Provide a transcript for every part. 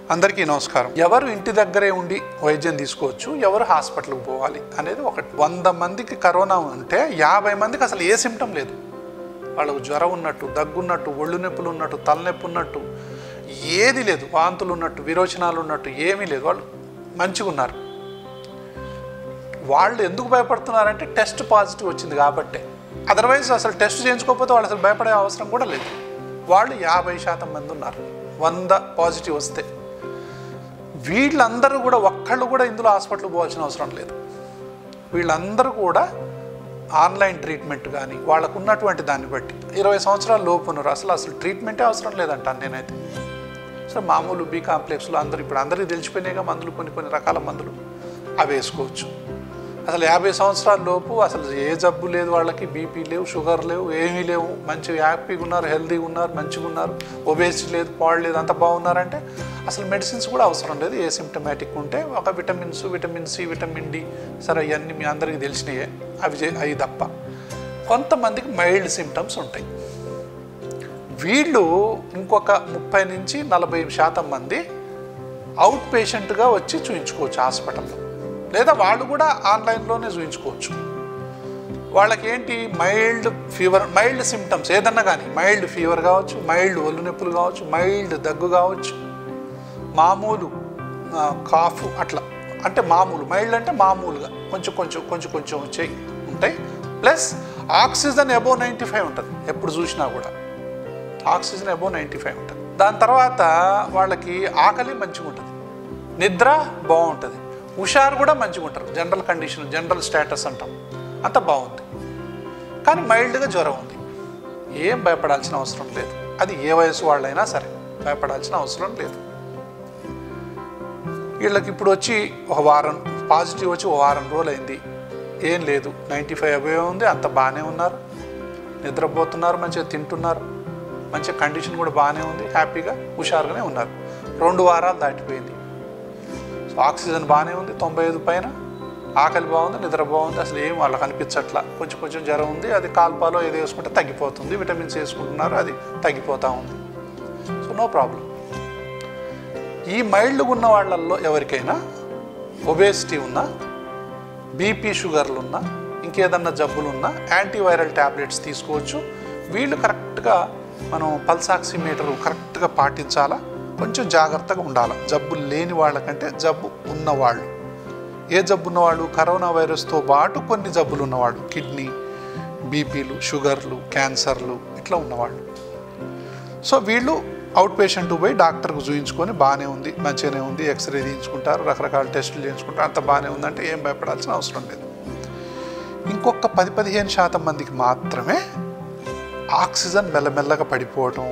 అందరికీ నమస్కారం ఎవరు ఇంటి దగ్గరే ఉండి వైద్యం తీసుకోవచ్చు ఎవరు హాస్పిటల్కి పోవాలి అనేది ఒకటి వంద మందికి కరోనా ఉంటే యాభై మందికి అసలు ఏ సిమ్టమ్ లేదు వాళ్ళకు జ్వరం ఉన్నట్టు దగ్గున్నట్టు ఒళ్ళు నొప్పులు ఉన్నట్టు తలనొప్పి ఉన్నట్టు ఏది లేదు వాంతులు ఉన్నట్టు విరోచనాలు ఉన్నట్టు ఏమీ లేదు వాళ్ళు మంచిగా ఉన్నారు వాళ్ళు ఎందుకు భయపడుతున్నారంటే టెస్ట్ పాజిటివ్ వచ్చింది కాబట్టే అదర్వైజ్ అసలు టెస్ట్ చేయించుకోకపోతే వాళ్ళు అసలు భయపడే అవసరం కూడా లేదు వాళ్ళు యాభై శాతం మంది ఉన్నారు వంద పాజిటివ్ వస్తే వీళ్ళందరూ కూడా ఒక్కళ్ళు కూడా ఇందులో హాస్పిటల్ పోవాల్సిన అవసరం లేదు వీళ్ళందరూ కూడా ఆన్లైన్ ట్రీట్మెంట్ కానీ వాళ్ళకు ఉన్నటువంటి దాన్ని బట్టి ఇరవై సంవత్సరాల లోపు ఉన్నారు అసలు అసలు ట్రీట్మెంటే అవసరం లేదంటాను నేనైతే సో మామూలు బీ కాంప్లెక్స్లో అందరూ ఇప్పుడు అందరికీ తెలిసిపోయినాయిగా మందులు కొన్ని కొన్ని రకాల మందులు అవి వేసుకోవచ్చు అసలు యాభై సంవత్సరాల లోపు అసలు ఏ జబ్బు లేదు వాళ్ళకి బీపీ లేవు షుగర్ లేవు ఏమీ లేవు మంచిగా హ్యాపీగా ఉన్నారు హెల్తీగా ఉన్నారు మంచిగా ఉన్నారు ఒబేసిటీ లేదు పాడు లేదు అంత బాగున్నారంటే అసలు మెడిసిన్స్ కూడా అవసరం లేదు ఏ సిమ్టమాటిక్ ఉంటే ఒక vitamins vitamin C vitamin D సరే ఇవన్నీ మీ అందరికీ తెలిసినాయే అవి చే- అవి తప్ప కొంతమందికి మైల్డ్ సిమ్టమ్స్ ఉంటాయి వీళ్ళు ఇంకొక ముప్పై నుంచి నలభై శాతం మంది అవుట్ పేషెంట్గా వచ్చి చూయించుకోవచ్చు హాస్పిటల్లో లేదా వాళ్ళు కూడా ఆన్లైన్లోనే చూయించుకోవచ్చు వాళ్ళకి ఏంటి మైల్డ్ ఫీవర్ మైల్డ్ సిమ్టమ్స్ ఏదన్నా కానీ మైల్డ్ ఫీవర్ కావచ్చు మైల్డ్ ఒళ్ళు నొప్పులు కావచ్చు మైల్డ్ దగ్గు కావచ్చు మామూలు ఆ, కాఫ్ అట్లా అంటే మామూలు మైల్డ్ అంటే మామూలుగా కొంచెం కొంచెం కొంచెం కొంచెం వచ్చాయి ఉంటాయి plus oxygen above ninety five ఉంటుంది ఎప్పుడు చూసినా కూడా ఆక్సిజన్ అబోవ్ నైంటీ ఫైవ్ ఉంటుంది దాని తర్వాత వాళ్ళకి ఆకలి మంచిగా ఉంటుంది నిద్ర బాగుంటుంది హుషారు కూడా మంచిగా ఉంటారు జనరల్ కండిషన్ జనరల్ స్టేటస్ అంటాం అంత బాగుంది కానీ మైల్డ్గా జ్వరం ఉంది ఏం భయపడాల్సిన అవసరం లేదు అది ఏ వయసు వాళ్ళైనా సరే భయపడాల్సిన అవసరం లేదు వీళ్ళకి ఇప్పుడు వచ్చి ఒక వారం పాజిటివ్ వచ్చి ఒక వారం రోజులు అయింది ఏం లేదు నైంటీ ఫైవ్ అబోవ్ ఉంది అంత బాగానే ఉన్నారు నిద్రపోతున్నారు మంచిగా తింటున్నారు మంచిగా కండిషన్ కూడా బాగానే ఉంది హ్యాపీగా హుషారుగానే ఉన్నారు రెండు వారాలు దాటిపోయింది సో ఆక్సిజన్ బాగానే ఉంది తొంభై ఐదు పైన ఆకలి బాగుంది నిద్ర బాగుంది అసలు ఏం వాళ్ళకి అనిపించట్లా కొంచెం కొంచెం జ్వరం ఉంది అది కాల్పాలో ఏది వేసుకుంటే తగ్గిపోతుంది విటమిన్స్ వేసుకుంటున్నారు అది తగ్గిపోతూ ఉంది సో నో ప్రాబ్లం ఈ మైల్డ్గా ఉన్న వాళ్ళల్లో ఎవరికైనా ఒబేసిటీ ఉన్నా బీపీ షుగర్లు ఉన్నా ఇంకేదన్నా జబ్బులు ఉన్నా యాంటీవైరల్ ట్యాబ్లెట్స్ తీసుకోవచ్చు వీళ్ళు కరెక్ట్గా మనం పల్స్ ఆక్సిమీటర్ కరెక్ట్గా పాటించాలా కొంచెం జాగ్రత్తగా ఉండాలి జబ్బు లేని వాళ్ళకంటే జబ్బు ఉన్నవాళ్ళు ఏ జబ్బు ఉన్నవాళ్ళు కరోనా వైరస్తో పాటు కొన్ని జబ్బులు ఉన్నవాళ్ళు కిడ్నీ బీపీలు షుగర్లు క్యాన్సర్లు ఇట్లా ఉన్నవాళ్ళు సో వీళ్ళు అవుట్ పేషెంట్ పోయి డాక్టర్కి చూయించుకొని బాగానే ఉంది మంచిగానే ఉంది ఎక్స్రే తీయించుకుంటారు రకరకాల టెస్టులు చేయించుకుంటారు అంత బాగానే ఉందంటే ఏం భయపడాల్సిన అవసరం లేదు ఇంకొక పది పదిహేను శాతం మందికి మాత్రమే ఆక్సిజన్ మెల్లమెల్లగా పడిపోవటం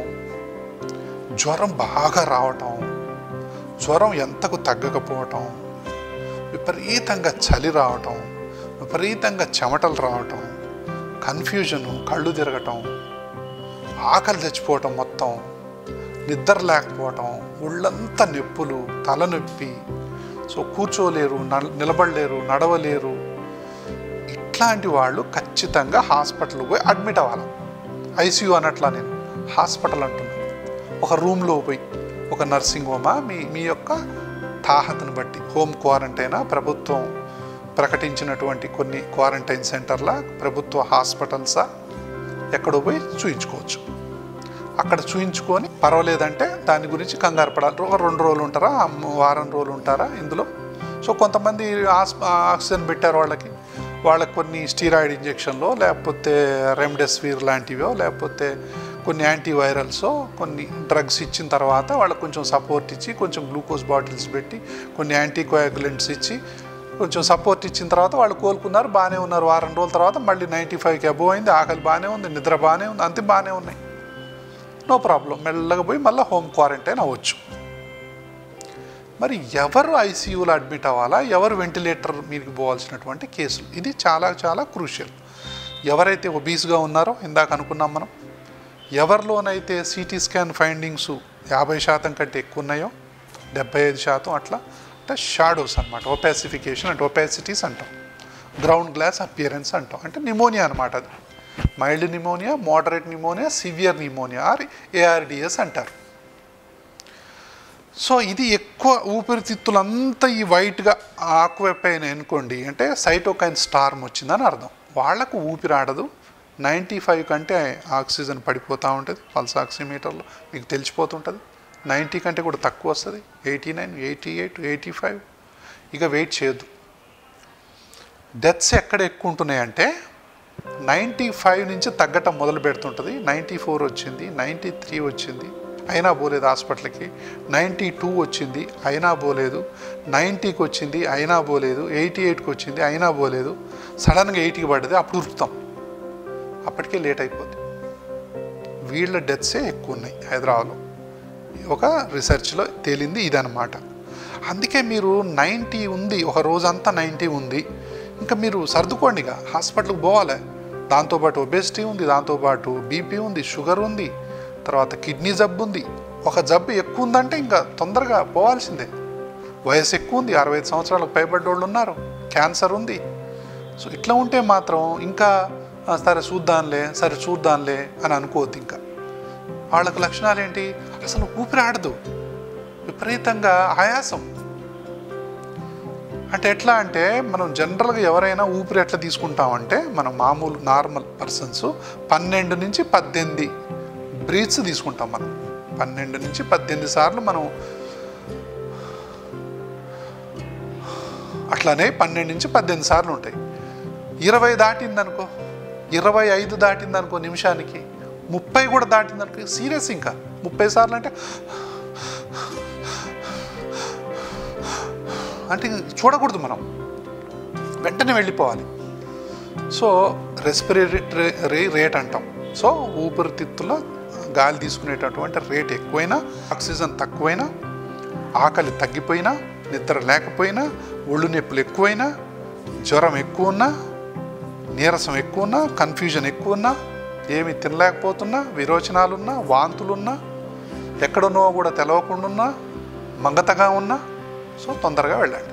జ్వరం బాగా రావటం జ్వరం ఎంతకు తగ్గకపోవటం విపరీతంగా చలి రావటం విపరీతంగా చెమటలు రావటం కన్ఫ్యూజను కళ్ళు తిరగటం ఆకలి తెచ్చిపోవటం మొత్తం నిద్ర లేకపోవటం ఒళ్ళంతా నొప్పులు తలనొప్పి సో కూర్చోలేరు న- నిలబడలేరు నడవలేరు ఇట్లాంటి వాళ్ళు ఖచ్చితంగా హాస్పిటల్ పోయి అడ్మిట్ అవ్వాలి ఐసీయూ అనట్లా నేను హాస్పిటల్ అంటున్నాను ఒక రూమ్లో పోయి ఒక నర్సింగ్ హోమా మీ మీ యొక్క తాహతను బట్టి హోమ్ క్వారంటైనా ప్రభుత్వం ప్రకటించినటువంటి కొన్ని క్వారంటైన్ సెంటర్ల ప్రభుత్వ హాస్పిటల్సా ఎక్కడో పోయి చూయించుకోవచ్చు అక్కడ చూయించుకొని పర్వాలేదంటే దాని గురించి కంగారు పడాలి ఒక రెండు రోజులు ఉంటారా అమ్మ- వారం రోజులు ఉంటారా ఇందులో సో కొంతమంది ఆస్ ఆక్సిజన్ పెట్టారు వాళ్ళకి వాళ్ళకి కొన్ని స్టీరాయిడ్ ఇంజెక్షన్లో లేకపోతే రెమ్డెసివిర్ లాంటివో లేకపోతే కొన్ని యాంటీవైరల్స్ కొన్ని డ్రగ్స్ ఇచ్చిన తర్వాత వాళ్ళకి కొంచెం సపోర్ట్ ఇచ్చి కొంచెం గ్లూకోజ్ బాటిల్స్ పెట్టి కొన్ని యాంటీకోయాగులెంట్స్ ఇచ్చి కొంచెం సపోర్ట్ ఇచ్చిన తర్వాత వాళ్ళు కోలుకున్నారు బాగానే ఉన్నారు వారం రోజుల తర్వాత మళ్ళీ నైంటీ ఫైవ్కి అబోవ్ అయింది ఆకలి బాగానే ఉంది నిద్ర బాగానే ఉంది అంతే బాగానే ఉన్నాయి నో ప్రాబ్లం మెల్లగా పోయి మళ్ళీ హోమ్ క్వారంటైన్ అవ్వచ్చు మరి ఎవరు ఐసీయూలో అడ్మిట్ అవ్వాలా ఎవరు వెంటిలేటర్ మీదకి పోవాల్సినటువంటి కేసులు ఇది చాలా చాలా క్రూషియల్ ఎవరైతే ఒబీస్గా ఉన్నారో ఇందాక అనుకున్నాం మనం ఎవరిలోనైతే సిటీ స్కాన్ ఫైండింగ్స్ యాభై శాతం కంటే ఎక్కువ ఉన్నాయో డెబ్బై ఐదు శాతం అట్లా అంటే షాడోస్ అనమాట ఒపాసిఫికేషన్ అంటే ఒపాసిటీస్ అంటాం గ్రౌండ్ గ్లాస్ అపియరెన్స్ అంటాం అంటే నిమోనియా అనమాట అది mild pneumonia moderate pneumonia severe pneumonia or ARDS అంటారు సో ఇది ఎక్కువ ఊపిరితిత్తులంతా ఈ వైట్గా ఆకువైపోయినాయి అనుకోండి అంటే సైటోకైన్ స్టార్మ్ వచ్చిందని అర్థం వాళ్ళకు ఊపిరాడదు నైంటీ ఫైవ్ కంటే ఆక్సిజన్ పడిపోతూ ఉంటుంది పల్స్ ఆక్సిమీటర్లో మీకు తెలిసిపోతుంటుంది నైంటీ కంటే కూడా తక్కువ వస్తుంది eighty nine eighty eight eighty five ఇక వెయిట్ చేయొద్దు డెత్స్ ఎక్కడ ఎక్కువ ఉంటున్నాయంటే నైంటీ ఫైవ్ నుంచి తగ్గటం మొదలు పెడుతుంటుంది నైంటీ ఫోర్ వచ్చింది నైంటీ త్రీ వచ్చింది అయినా పోలేదు హాస్పిటల్కి నైంటీ టూ వచ్చింది అయినా పోలేదు నైంటీకి వచ్చింది అయినా పోలేదు ఎయిటీ ఎయిట్కి వచ్చింది అయినా పోలేదు సడన్గా ఎయిటీకి పడ్డది అప్పుడు ఉరుకుతాం అప్పటికే లేట్ అయిపోద్ది వీళ్ళ డెత్సే ఎక్కువ ఉన్నాయి హైదరాబాద్లో ఒక రీసెర్చ్లో తేలింది ఇదనమాట అందుకే మీరు నైంటీ ఉంది ఒక రోజంతా నైంటీ ఉంది ఇంకా మీరు సర్దుకోండి ఇక హాస్పిటల్కి పోవాలి దాంతోపాటు ఒబెసిటీ ఉంది దాంతోపాటు బీపీ ఉంది షుగర్ ఉంది తర్వాత కిడ్నీ జబ్బు ఉంది ఒక జబ్బు ఎక్కువ ఉందంటే ఇంకా తొందరగా పోవాల్సిందే వయసు ఎక్కువ ఉంది అరవై ఐదు సంవత్సరాలకు పైబడ్డోళ్ళు ఉన్నారు క్యాన్సర్ ఉంది సో ఇట్లా ఉంటే మాత్రం ఇంకా "ఆ, సరే చూద్దాంలే సరే చూద్దాంలే అని అనుకోవద్దు ఇంకా వాళ్ళకు లక్షణాలు ఏంటి అసలు ఊపిరి ఆడదు విపరీతంగా ఆయాసం అంటే ఎట్లా అంటే మనం జనరల్గా ఎవరైనా ఊపిరి ఎట్లా తీసుకుంటామంటే మనం మామూలు నార్మల్ పర్సన్స్ పన్నెండు నుంచి పద్దెనిమిది బ్రీత్స్ తీసుకుంటాం మనం పన్నెండు నుంచి పద్దెనిమిది సార్లు మనం అట్లానే పన్నెండు నుంచి పద్దెనిమిది సార్లు ఉంటాయి ఇరవై దాటిందనుకో ఇరవై ఐదు దాటిందనుకో నిమిషానికి ముప్పై కూడా దాటిందనుకో సీరియస్ ఇంకా ముప్పై సార్లు అంటే అంటే చూడకూడదు మనం వెంటనే వెళ్ళిపోవాలి సో రెస్పిరేటరీ రేట్ అంటాం సో ఊపిరితిత్తులో గాలి తీసుకునేటటువంటి రేట్ ఎక్కువైనా ఆక్సిజన్ తక్కువైనా ఆకలి తగ్గిపోయినా నిద్ర లేకపోయినా ఒళ్ళు నొప్పులు ఎక్కువైనా జ్వరం ఎక్కువ ఉన్నా నీరసం ఎక్కువ ఉన్నా కన్ఫ్యూజన్ ఎక్కువ ఉన్నా ఏమి తినలేకపోతున్నా విరోచనాలున్నా వాంతులున్నా ఎక్కడున్నో కూడా తెలవకుండా ఉన్నా మంగతగా ఉన్నా సో తొందరగా వెళ్ళండి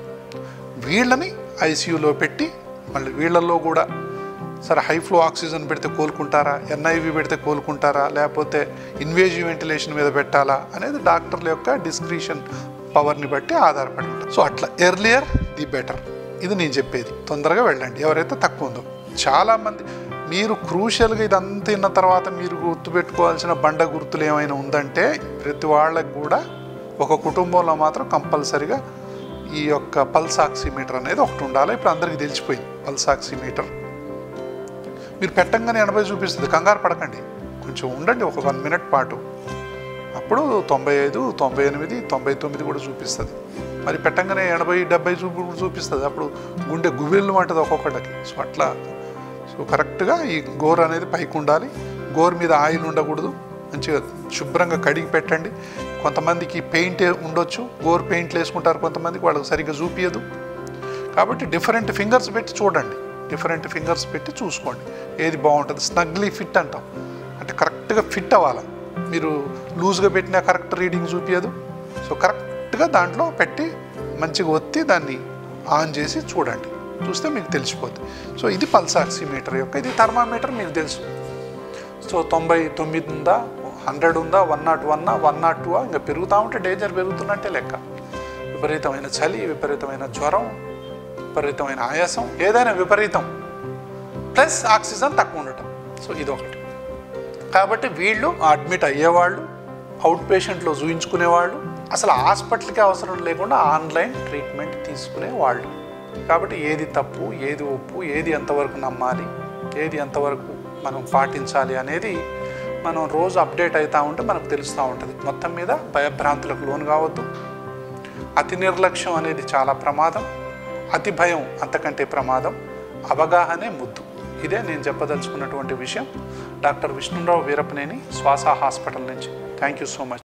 వీళ్ళని ఐసీయూలో పెట్టి మళ్ళీ వీళ్ళల్లో కూడా సరే హై ఫ్లో ఆక్సిజన్ పెడితే కోలుకుంటారా ఎన్ఐవి పెడితే కోలుకుంటారా లేకపోతే ఇన్వేజివ్ వెంటిలేషన్ మీద పెట్టాలా అనేది డాక్టర్ల యొక్క డిస్క్రిషన్ పవర్ని బట్టి ఆధారపడి ఉంటుంది సో అట్లా ఎర్లియర్ ది బెటర్ ఇది నేను చెప్పేది తొందరగా వెళ్ళండి ఎవరైతే తక్కువ ఉందో చాలామంది మీరు క్రూషియల్గా ఇదంతా విన్న తర్వాత మీరు గుర్తుపెట్టుకోవాల్సిన బండ గుర్తులు ఏమైనా ఉందంటే ప్రతి వాళ్ళకి కూడా ఒక కుటుంబంలో మాత్రం కంపల్సరిగా ఈ యొక్క పల్స్ ఆక్సిమీటర్ అనేది ఒకటి ఉండాలి ఇప్పుడు అందరికీ తెలిసిపోయింది పల్స్ ఆక్సిమీటర్ మీరు పెట్టంగానే ఎనభై చూపిస్తుంది కంగారు పడకండి కొంచెం ఉండండి ఒక వన్ మినిట్ పాటు అప్పుడు తొంభై ఐదు తొంభై ఎనిమిది తొంభై తొమ్మిది కూడా చూపిస్తుంది మరి పెట్టంగానే ఎనభై డెబ్బై చూపి కూడా చూపిస్తుంది అప్పుడు గుండె గుబిళ్ళు అంటుంది ఒక్కొక్కళ్ళకి సో అట్లా సో కరెక్ట్గా ఈ గోర్ అనేది పైకి ఉండాలి గోర్ మీద ఆయిల్ ఉండకూడదు మంచిగా శుభ్రంగా కడిగి పెట్టండి కొంతమందికి పెయింట్ ఉండొచ్చు గోర్ పెయింట్లు వేసుకుంటారు కొంతమందికి వాళ్ళకి సరిగ్గా చూపించదు కాబట్టి డిఫరెంట్ ఫింగర్స్ పెట్టి చూడండి డిఫరెంట్ ఫింగర్స్ పెట్టి చూసుకోండి ఏది బాగుంటుంది స్నగ్లీ ఫిట్ అంటాం అంటే కరెక్ట్గా ఫిట్ అవ్వాలి మీరు లూజ్గా పెట్టినా కరెక్ట్ రీడింగ్ చూపించదు సో కరెక్ట్గా దాంట్లో పెట్టి మంచిగా ఒత్తి దాన్ని ఆన్ చేసి చూడండి చూస్తే మీకు తెలిసిపోద్ది సో ఇది పల్స్ ఆక్సిమీటర్ యొక్క ఇది థర్మామీటర్ మీకు తెలుసు సో తొంభై తొమ్మిది ఉందా హండ్రెడ్ ఉందా one nought one one nought two ఇంకా పెరుగుతూ ఉంటే డేంజర్ పెరుగుతున్నట్టే లెక్క విపరీతమైన చలి విపరీతమైన జ్వరం విపరీతమైన ఆయాసం ఏదైనా విపరీతం ప్లస్ ఆక్సిజన్ తక్కువ ఉండటం సో ఇదొకటి కాబట్టి వీళ్ళు అడ్మిట్ అయ్యేవాళ్ళు అవుట్ పేషెంట్లో చూయించుకునేవాళ్ళు అసలు హాస్పిటల్కి అవసరం లేకుండా ఆన్లైన్ ట్రీట్మెంట్ తీసుకునే వాళ్ళు కాబట్టి ఏది తప్పు ఏది ఒప్పు ఏది ఎంతవరకు నమ్మాలి ఏది ఎంతవరకు మనం పాటించాలి అనేది మనం రోజు అప్డేట్ అవుతూ ఉంటే మనకు తెలుస్తూ ఉంటుంది మొత్తం మీద భయభ్రాంతులకు లోను కావద్దు అతి నిర్లక్ష్యం అనేది చాలా ప్రమాదం అతి భయం అంతకంటే ప్రమాదం అవగాహనే ముద్దు ఇదే నేను చెప్పదలుచుకున్నటువంటి విషయం డాక్టర్ విష్ణురావు వీరపనేని శ్వాస హాస్పిటల్ నుంచి థ్యాంక్ యూ సో మచ్